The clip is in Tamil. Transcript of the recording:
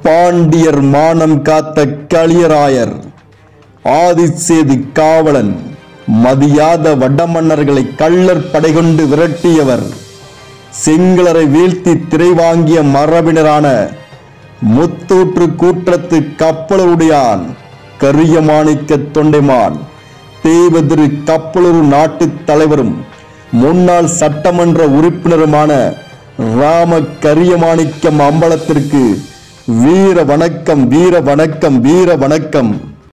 பாண்டியர் மானம் காத்த களியராயர் ஆதிசேது காவலன் மதியாத வடமன்னர்களை கள்ளர் படைகொண்டு விரட்டியவர் சிங்களரை வீழ்த்தி திரை வாங்கிய மரபினரான முத்தூற்று கூற்றத்து கப்பலருடையான் கரிய மாணிக்க தொண்டைமான் தேவதிரு கப்பலூர் நாட்டுத் தலைவரும் முன்னாள் சட்டமன்ற உறுப்பினருமான ராம கரியமாணிக்கம் அம்பலத்திற்கு வீர வணக்கம் வீர வணக்கம் வீர வணக்கம்